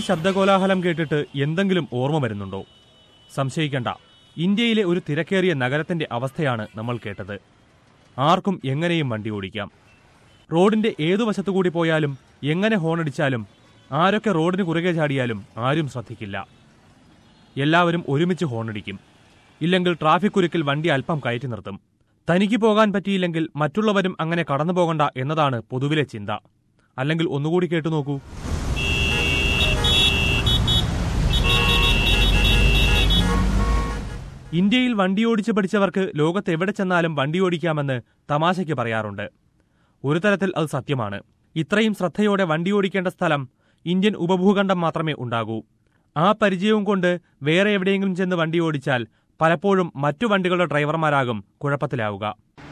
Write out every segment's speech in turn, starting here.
ശബ്ദകോലാഹലം കേട്ടിട്ട് എന്തെങ്കിലും ഓർമ്മ വരുന്നുണ്ടോ സംശയിക്കണ്ട ഇന്ത്യയിലെ ഒരു തിരക്കേറിയ നഗരത്തിന്റെ അവസ്ഥയാണ് നമ്മൾ കേട്ടത് ആർക്കും എങ്ങനെയും വണ്ടി ഓടിക്കാം റോഡിന്റെ ഏതു വശത്തുകൂടി പോയാലും എങ്ങനെ ഹോണടിച്ചാലും ആരൊക്കെ റോഡിന് കുറുകെ ചാടിയാലും ആരും ശ്രദ്ധിക്കില്ല എല്ലാവരും ഒരുമിച്ച് ഹോണടിക്കും ഇല്ലെങ്കിൽ ട്രാഫിക് കുരുക്കിൽ വണ്ടി അല്പം കയറ്റി നിർത്തും തനിക്ക് പോകാൻ പറ്റിയില്ലെങ്കിൽ മറ്റുള്ളവരും അങ്ങനെ കടന്നു പോകണ്ട എന്നതാണ് പൊതുവിലെ ചിന്ത അല്ലെങ്കിൽ ഒന്നുകൂടി കേട്ടു നോക്കൂ ഇന്ത്യയിൽ വണ്ടി ഓടിച്ച് പഠിച്ചവർക്ക് ലോകത്ത് എവിടെ ചെന്നാലും വണ്ടി ഓടിക്കാമെന്ന് തമാശയ്ക്ക് പറയാറുണ്ട് ഒരു തരത്തിൽ അത് സത്യമാണ് ഇത്രയും ശ്രദ്ധയോടെ വണ്ടി ഓടിക്കേണ്ട സ്ഥലം ഇന്ത്യൻ ഉപഭൂഖണ്ഡം മാത്രമേ ഉണ്ടാകൂ ആ പരിചയവും കൊണ്ട് വേറെ എവിടെയെങ്കിലും ചെന്ന് വണ്ടി ഓടിച്ചാൽ പലപ്പോഴും മറ്റു വണ്ടികളുടെ ഡ്രൈവർമാരാകും കുഴപ്പത്തിലാവുക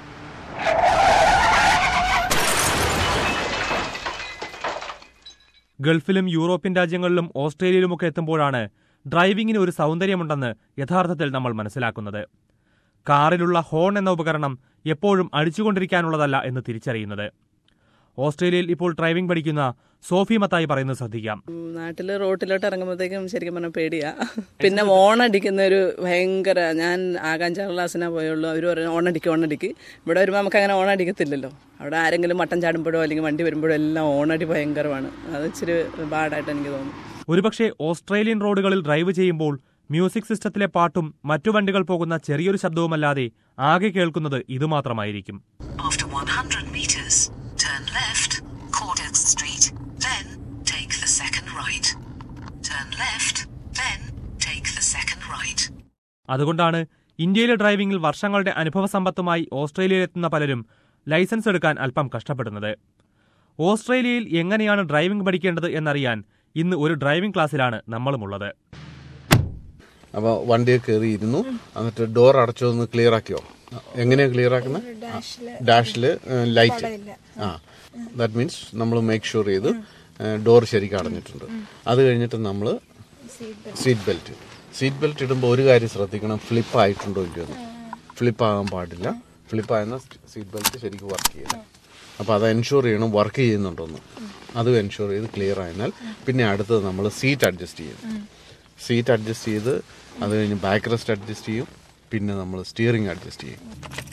ഗൾഫിലും യൂറോപ്യൻ രാജ്യങ്ങളിലും ഓസ്ട്രേലിയയിലുമൊക്കെ എത്തുമ്പോഴാണ് ഡ്രൈവിംഗിന് ഒരു സൗന്ദര്യമുണ്ടെന്ന് യഥാർത്ഥത്തിൽ നമ്മൾ മനസ്സിലാക്കുന്നത് കാറിലുള്ള ഹോൺ എന്ന ഉപകരണം എപ്പോഴും അടിച്ചുകൊണ്ടിരിക്കാനുള്ളതല്ല എന്ന് തിരിച്ചറിയുന്നത് ഓസ്ട്രേലിയയിൽ ഇപ്പോൾ ഡ്രൈവിംഗ് പഠിക്കുന്ന സോഫി മത്തായി പറയുന്നത് ശ്രദ്ധിക്കാം നാട്ടില് റോട്ടിലോട്ട് ഇറങ്ങുമ്പോഴത്തേക്കും ശരിക്കും പറഞ്ഞാൽ പേടിയാ പിന്നെ ഓണടിക്കുന്ന ഒരു ഭയങ്കര ഞാൻ ആകാഞ്ചാർ ക്ലാസ്സിനാ പോയുള്ളൂ അവർ പറഞ്ഞു ഓണടിക്ക് ഓണടിക്ക് ഇവിടെ വരുമ്പോൾ നമുക്ക് അങ്ങനെ ഓണടിക്കത്തില്ലല്ലോ അവിടെ ആരെങ്കിലും മട്ടം ചാടുമ്പോഴോ അല്ലെങ്കിൽ വണ്ടി വരുമ്പോഴോ എല്ലാം ഓണടി ഭയങ്കരമാണ് അത് ഇച്ചിരി ബാഡായിട്ട് എനിക്ക് തോന്നുന്നു ഒരുപക്ഷെ ഓസ്ട്രേലിയൻ റോഡുകളിൽ ഡ്രൈവ് ചെയ്യുമ്പോൾ മ്യൂസിക് സിസ്റ്റത്തിലെ പാട്ടും മറ്റു വണ്ടികൾ പോകുന്ന ചെറിയൊരു ശബ്ദവുമല്ലാതെ ആകെ കേൾക്കുന്നത് ഇതുമാത്രമായിരിക്കും After 100 meters, turn left, Cordex Street, then take the second right. Turn left, then take the second right. അതുകൊണ്ടാണ് ഇന്ത്യയിലെ ഡ്രൈവിംഗിൽ വർഷങ്ങളുടെ അനുഭവ സമ്പത്തുമായി ഓസ്ട്രേലിയയിലെത്തുന്ന പലരും ലൈസൻസ് എടുക്കാൻ അല്പം കഷ്ടപ്പെടുന്നത് ഓസ്ട്രേലിയയിൽ എങ്ങനെയാണ് ഡ്രൈവിംഗ് പഠിക്കേണ്ടത് എന്നറിയാൻ ഇന്ന് ഒരു ഡ്രൈവിംഗ് ക്ലാസ്സിലാണ് നമ്മളുമുള്ളത് അപ്പോൾ വണ്ടിയിൽ കയറി ഇരുന്നു എന്നിട്ട് ഡോർ അടച്ചോ ഒന്ന് ക്ലിയർ ആക്കിയോ എങ്ങനെയാ ക്ലിയർ ആക്കുന്നത് ഡാഷിൽ ലൈറ്റ് ആ ദാറ്റ് മീൻസ് നമ്മൾ മേക്ക് ഷുവർ ചെയ്ത് ഡോർ ശരിക്കും അടഞ്ഞിട്ടുണ്ട് അത് കഴിഞ്ഞിട്ട് നമ്മൾ സീറ്റ് ബെൽറ്റ് സീറ്റ് ബെൽറ്റ് ഇടുമ്പോൾ ഒരു കാര്യം ശ്രദ്ധിക്കണം ഫ്ലിപ്പ് ആയിട്ടുണ്ടോ ഇല്ലയോ ഫ്ലിപ്പ് ആകാൻ പാടില്ല ഫ്ലിപ്പ് ആയെന്ന സീറ്റ് ബെൽറ്റ് ശരിക്കും വർക്ക് ചെയ്യില്ല അപ്പോൾ അത് എൻഷുർ ചെയ്യണം വർക്ക് ചെയ്യുന്നുണ്ടോന്ന് അത് എൻഷുർ ചെയ്ത് ക്ലിയർ ആയതിനാൽ പിന്നെ അടുത്തത് നമ്മൾ സീറ്റ് അഡ്ജസ്റ്റ് ചെയ്യും സീറ്റ് അഡ്ജസ്റ്റ് ചെയ്ത് അത് കഴിഞ്ഞ് ബാക്ക് റെസ്റ്റ് അഡ്ജസ്റ്റ് ചെയ്യും പിന്നെ നമ്മൾ സ്റ്റിയറിംഗ് അഡ്ജസ്റ്റ് ചെയ്യും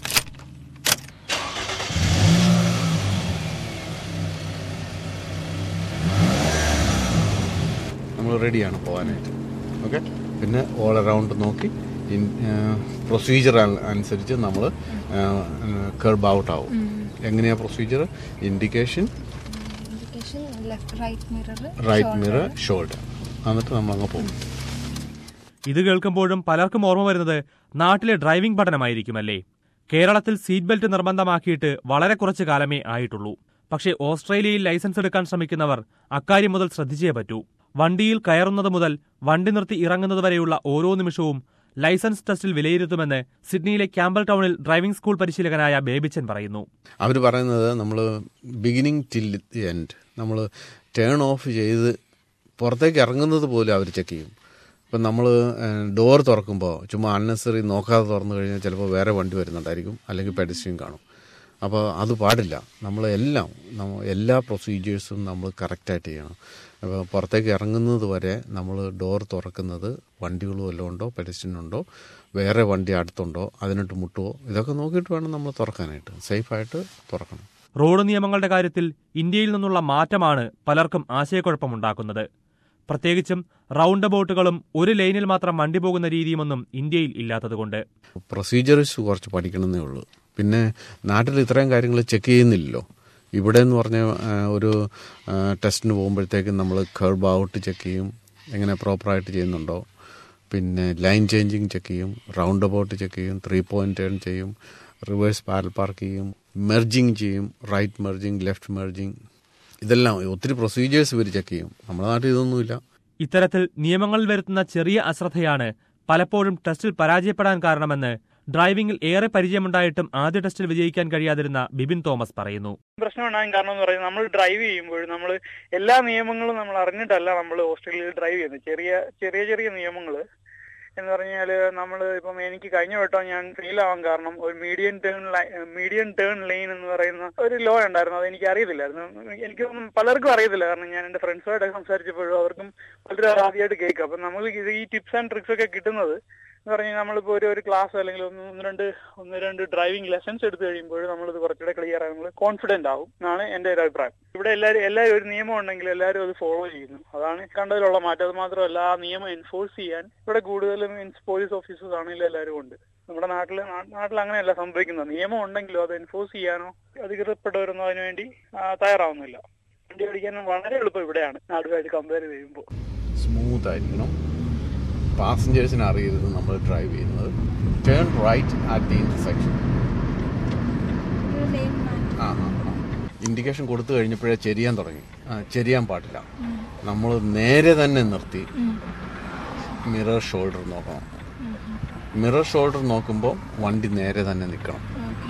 നമ്മൾ റെഡിയാണ് പോകാനായിട്ട് ഓക്കെ പിന്നെ ഓൾ അറൗണ്ട് നോക്കി പ്രൊസീജിയർ അനുസരിച്ച് നമ്മൾ കർബ് ഔട്ട് ആവും എങ്ങനെയാ procedure indication indication left right mirror right mirror shoulder എന്നിട്ട് നമ്മൾ അങ്ങ് പോകും ഇത് കേൾക്കുമ്പോഴും പലർക്കും ഓർമ്മ വരുന്നത് നാട്ടിലെ ഡ്രൈവിംഗ് പഠനമായിരിക്കുമല്ലേ കേരളത്തിൽ സീറ്റ് ബെൽറ്റ് നിർബന്ധമാക്കിയിട്ട് വളരെ കുറച്ചു കാലമേ ആയിട്ടുള്ളൂ പക്ഷേ ഓസ്ട്രേലിയയിൽ ലൈസൻസ് എടുക്കാൻ ശ്രമിക്കുന്നവർ അക്കാര്യം മുതൽ ശ്രദ്ധിച്ചേ പറ്റൂ വണ്ടിയിൽ കയറുന്നത് മുതൽ വണ്ടി നിർത്തി ഇറങ്ങുന്നത് വരെയുള്ള ഓരോ നിമിഷവും ലൈസൻസ് ടെസ്റ്റിൽ വിലയിരുത്തുമെന്ന് സിഡ്നിയിലെ ക്യാമ്പൽ ടൗണിൽ ഡ്രൈവിംഗ് സ്കൂൾ പരിശീലകനായ ബേബിച്ചൻ പറയുന്നു അവർ പറയുന്നത് നമ്മൾ ബിഗിനിങ് ടിൽ ദി എൻഡ് നമ്മൾ ടേൺ ഓഫ് ചെയ്ത് പുറത്തേക്ക് ഇറങ്ങുന്നത് പോലും അവർ ചെക്ക് ചെയ്യും ഇപ്പം നമ്മൾ ഡോർ തുറക്കുമ്പോൾ ചുമ്മാ അൺനെസറി നോക്കാതെ തുറന്നു കഴിഞ്ഞാൽ ചിലപ്പോൾ വേറെ വണ്ടി വരുന്നുണ്ടായിരിക്കും അല്ലെങ്കിൽ പെഡസ്ട്രിയൻ കാണും അപ്പോൾ അത് പാടില്ല നമ്മൾ എല്ലാം നമ്മ എല്ലാ പ്രൊസീജിയേഴ്സും നമ്മൾ കറക്റ്റായിട്ട് ചെയ്യണം അപ്പോൾ പുറത്തേക്ക് ഇറങ്ങുന്നത് വരെ നമ്മൾ ഡോർ തുറക്കുന്നത് വണ്ടികൾ വല്ലതും ഉണ്ടോ പെഡസ്ട്രിയൻ ഉണ്ടോ വേറെ വണ്ടി അടുത്തുണ്ടോ അതിനിട്ട് മുട്ടുവോ ഇതൊക്കെ നോക്കിയിട്ട് വേണം നമ്മൾ തുറക്കാനായിട്ട് സേഫായിട്ട് തുറക്കണം റോഡ് നിയമങ്ങളുടെ കാര്യത്തിൽ ഇന്ത്യയിൽ നിന്നുള്ള മാറ്റമാണ് പലർക്കും ആശയക്കുഴപ്പമുണ്ടാക്കുന്നത് പ്രത്യേകിച്ചും റൗണ്ട് ബോട്ടുകളും ഒരു ലൈനിൽ മാത്രം വണ്ടി പോകുന്ന രീതിയുമൊന്നും ഇന്ത്യയിൽ ഇല്ലാത്തതുകൊണ്ട് പ്രൊസീജിയേഴ്സ് കുറച്ച് പഠിക്കണമെന്നേ ഉള്ളൂ പിന്നെ നാട്ടിൽ ഇത്രയും കാര്യങ്ങൾ ചെക്ക് ചെയ്യുന്നില്ലല്ലോ ഇവിടെ എന്ന് പറഞ്ഞ ആ, ഒരു ആ, ടെസ്റ്റിന് പോകുമ്പോഴത്തേക്കും നമ്മൾ കർബ് ഔട്ട് ചെക്ക് ചെയ്യും എങ്ങനെ പ്രോപ്പറായിട്ട് ചെയ്യുന്നുണ്ടോ പിന്നെ ലൈൻ ചേഞ്ചിങ് ചെക്ക് ചെയ്യും റൗണ്ട് അബൌട്ട് ചെക്ക് ചെയ്യും ത്രീ പോയിന്റ് ടേൺ ചെയ്യും റിവേഴ്സ് പാരൽ പാർക്ക് ചെയ്യും മെർജിങ് ചെയ്യും റൈറ്റ് മെർജിങ് ലെഫ്റ്റ് മെർജിങ് ഇതെല്ലാം ഒത്തിരി പ്രൊസീജിയേഴ്സ് ഇവർ ചെക്ക് ചെയ്യും നമ്മുടെ നാട്ടിൽ ഇതൊന്നുമില്ല ഇത്തരത്തിൽ നിയമങ്ങളിൽ വരുത്തുന്ന ചെറിയ അശ്രദ്ധയാണ് പലപ്പോഴും ടെസ്റ്റിൽ പരാജയപ്പെടാൻ കാരണമെന്ന് ഡ്രൈവിംഗിൽ ഏറെ പരിചയമുണ്ടായിട്ടും ആദ്യ ടെസ്റ്റിൽ വിജയിക്കാൻ കഴിയാതിരുന്ന ബിബിൻ തോമസ് പറയുന്നു പ്രശ്നമുണ്ടാകാൻ കാരണം എന്ന് പറയുന്നത് നമ്മൾ ഡ്രൈവ് ചെയ്യുമ്പോൾ നമ്മൾ എല്ലാ നിയമങ്ങളും നമ്മൾ അറിഞ്ഞിട്ടല്ല നമ്മൾ ഓസ്ട്രേലിയയിൽ ഡ്രൈവ് ചെയ്യുന്നത് ചെറിയ ചെറിയ ചെറിയ നിയമങ്ങൾ എന്ന് പറഞ്ഞാല് നമ്മൾ ഇപ്പം എനിക്ക് കഴിഞ്ഞ വട്ടം ഞാൻ ഫെയിൽ ആവാൻ കാരണം ഒരു median turn median turn lane എന്ന് പറയുന്ന ഒരു ലോ ഉണ്ടായിരുന്നു അത് എനിക്ക് അറിയത്തില്ലായിരുന്നു എനിക്കൊന്നും പലർക്കും അറിയത്തില്ല കാരണം ഞാൻ എന്റെ ഫ്രണ്ട്സുമായിട്ട് സംസാരിച്ചപ്പോഴും അവർക്കും പലരും ആദ്യമായിട്ട് കേൾക്കും അപ്പൊ നമ്മൾ ഇത് ഈ ടിപ്സ് ആൻഡ് ട്രിക്സ് ഒക്കെ കിട്ടുന്നത് എന്ന് പറഞ്ഞാൽ നമ്മളിപ്പോ ഒരു ഒരു ക്ലാസ് അല്ലെങ്കിൽ ഒന്ന് ഒന്ന് രണ്ട് ഒന്ന് രണ്ട് ഡ്രൈവിംഗ് ലെസൺസ് എടുത്തു കഴിയുമ്പോൾ നമ്മളിത് കുറച്ചുകൂടെ ക്ലിയർ ആയി നമ്മൾ കോൺഫിഡന്റ് ആവും എന്നാണ് എന്റെ ഒരു അഭിപ്രായം ഇവിടെ എല്ലാവരും എല്ലാവരും ഒരു നിയമം ഉണ്ടെങ്കിൽ എല്ലാവരും അത് ഫോളോ ചെയ്യുന്നു അതാണ് കണ്ടതിലുള്ള മാറ്റം അത് മാത്രമല്ല ആ നിയമം എൻഫോഴ്സ് ചെയ്യാൻ ഇവിടെ കൂടുതലും മീൻസ് പോലീസ് ഓഫീസേഴ്സ് ആണെങ്കിലും എല്ലാവരും ഉണ്ട് നമ്മുടെ നാട്ടിൽ നാട്ടിൽ അങ്ങനെയല്ല സംഭവിക്കുന്നത് നിയമം ഉണ്ടെങ്കിലും അത് എൻഫോഴ്സ് ചെയ്യാനോ അധികൃതപ്പെട്ടവരൊന്നും അതിനുവേണ്ടി ആ, തയ്യാറാവുന്നില്ല വണ്ടി ഓടിക്കാൻ വളരെ എളുപ്പം ഇവിടെയാണ് നാടുമായിട്ട് കമ്പയർ ചെയ്യുമ്പോൾ സ്മൂത്ത് ആയിരിക്കണം പാസഞ്ചേഴ്സിന് അറിയരുത് നമ്മൾ ഡ്രൈവ് ചെയ്യുന്നത് turn right at the intersection ഒരു ലെയിൻ മാറ്റി ആ ആ ഇൻഡിക്കേഷൻ കൊടുത്തു കഴിഞ്ഞപ്പോഴേ ചെരിയാൻ തുടങ്ങി ആ, ചെരിയാൻ പാടില്ല നമ്മൾ നേരെ തന്നെ നിർത്തി മിറർ ഷോൾഡർ നോക്കണം മിറർ ഷോൾഡർ നോക്കുമ്പോൾ വണ്ടി നേരെ തന്നെ നിൽക്കണം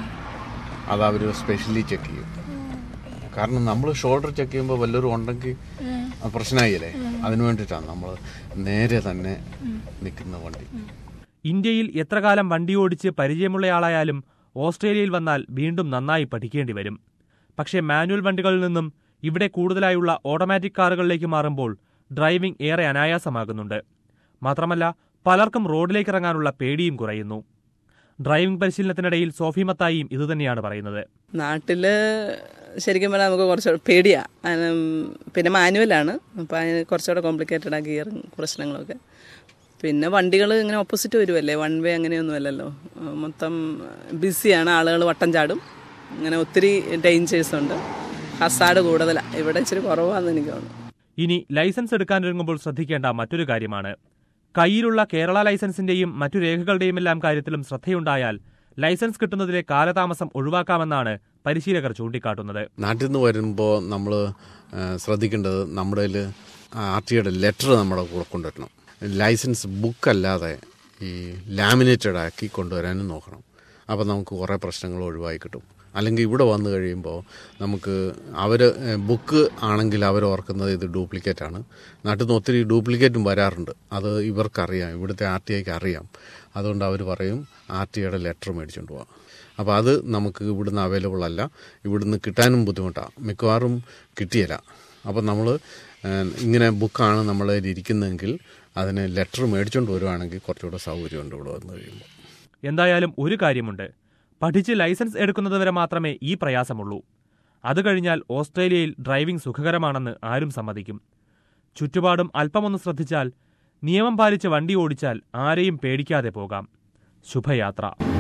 അത് അവർ സ്പെഷ്യലി ചെക്ക് ചെയ്യും കാരണം നമ്മൾ ഷോൾഡർ ചെക്ക് ചെയ്യുമ്പോൾ വല്ലവരും ഉണ്ടെങ്കിൽ അത് പ്രശ്നമായില്ലേ അതിനു വേണ്ടിയിട്ടാണ് നമ്മൾ നേരെ തന്നെ നിൽക്കുന്ന വണ്ടി ഇന്ത്യയിൽ എത്ര കാലം വണ്ടി ഓടിച്ച് പരിചയമുള്ളയാളായാലും ഓസ്ട്രേലിയയിൽ വന്നാൽ വീണ്ടും നന്നായി പഠിക്കേണ്ടി വരും പക്ഷേ മാനുവൽ വണ്ടികളിൽ നിന്നും ഇവിടെ കൂടുതലായുള്ള ഓട്ടോമാറ്റിക് കാറുകളിലേക്ക് മാറുമ്പോൾ ഡ്രൈവിംഗ് ഏറെ അനായാസമാകുന്നുണ്ട് മാത്രമല്ല പലർക്കും റോഡിലേക്ക് ഇറങ്ങാനുള്ള പേടിയും കുറയുന്നു ഡ്രൈവിംഗ് പരിശീലനത്തിനിടയിൽ സോഫി മത്തായിയും ഇതുതന്നെയാണ് പറയുന്നത് നാട്ടില് ശരിക്കും പറഞ്ഞാൽ നമുക്ക് കുറച്ച് പേടിയാ അതിനും പിന്നെ മാനുവലാണ് അപ്പം അതിന് കുറച്ചുകൂടെ കോംപ്ലിക്കേറ്റഡ് ആ ഗിയറും പ്രശ്നങ്ങളൊക്കെ പിന്നെ വണ്ടികൾ ഇങ്ങനെ ഓപ്പോസിറ്റ് വരുമല്ലേ വൺ വേ അങ്ങനെയൊന്നും അല്ലല്ലോ ആ, മൊത്തം ബിസിയാണ് ആളുകൾ വട്ടം ചാടും അങ്ങനെ ഒത്തിരി ഡേഞ്ചേഴ്സ് ഉണ്ട് ഹസാഡ് കൂടുതലാണ് ഇവിടെ ഇച്ചിരി കുറവാണെന്ന് എനിക്ക് തോന്നുന്നു ഇനി ലൈസൻസ് എടുക്കാനൊരുങ്ങുമ്പോൾ ശ്രദ്ധിക്കേണ്ട മറ്റൊരു കാര്യമാണ് കയ്യിലുള്ള കേരള ലൈസൻസിന്റെയും മറ്റു രേഖകളുടെയുമെല്ലാം കാര്യത്തിലും ശ്രദ്ധയുണ്ടായാൽ ലൈസൻസ് കിട്ടുന്നതിലെ കാലതാമസം ഒഴിവാക്കാമെന്നാണ് പരിശീലകർ ചൂണ്ടിക്കാട്ടുന്നത് നാട്ടിൽ നിന്ന് വരുമ്പോൾ നമ്മൾ ശ്രദ്ധിക്കേണ്ടത് നമ്മുടെ ആർ ടിയുടെ ലെറ്റർ നമ്മുടെ കൂടെ കൊണ്ടുവരണം ലൈസൻസ് ബുക്ക് അല്ലാതെ ഈ ലാമിനേറ്റഡ് ആക്കി കൊണ്ടുവരാനും നോക്കണം അപ്പോൾ നമുക്ക് കുറേ പ്രശ്നങ്ങൾ ഒഴിവായി കിട്ടും അല്ലെങ്കിൽ ഇവിടെ വന്നു കഴിയുമ്പോൾ നമുക്ക് അവർ ബുക്ക് ആണെങ്കിൽ അവർ ഓർക്കുന്നത് ഇത് ഡ്യൂപ്ലിക്കേറ്റ് ആണ് നാട്ടിൽ നിന്ന് ഒത്തിരി ഡ്യൂപ്ലിക്കേറ്റും വരാറുണ്ട് അത് ഇവർക്കറിയാം ഇവിടുത്തെ ആർ ടി ഐക്ക് അറിയാം അതുകൊണ്ട് അവർ പറയും ആർ ടി ഐയുടെ ലെറ്റർ മേടിച്ചുകൊണ്ട് പോവാം അപ്പോൾ അത് നമുക്ക് ഇവിടുന്ന് അവൈലബിൾ അല്ല ഇവിടുന്ന് കിട്ടാനും ബുദ്ധിമുട്ടാണ് മിക്കവാറും കിട്ടിയില്ല അപ്പോൾ നമ്മൾ ഇങ്ങനെ ബുക്കാണ് നമ്മളെ ഇരിക്കുന്നതെങ്കിൽ അതിന് ലെറ്റർ മേടിച്ചുകൊണ്ട് വരുവാണെങ്കിൽ കുറച്ചുകൂടെ സൗകര്യമുണ്ട് ഇവിടെ വന്നു കഴിയുമ്പോൾ എന്തായാലും ഒരു കാര്യമുണ്ട് പഠിച്ച് ലൈസൻസ് എടുക്കുന്നതുവരെ മാത്രമേ ഈ പ്രയാസമുള്ളൂ അത് കഴിഞ്ഞാൽ ഓസ്ട്രേലിയയിൽ ഡ്രൈവിംഗ് സുഖകരമാണെന്ന് ആരും സമ്മതിക്കും ചുറ്റുപാടും അല്പമൊന്ന് ശ്രദ്ധിച്ചാൽ നിയമം പാലിച്ച് വണ്ടി ഓടിച്ചാൽ ആരെയും പേടിക്കാതെ പോകാം ശുഭയാത്ര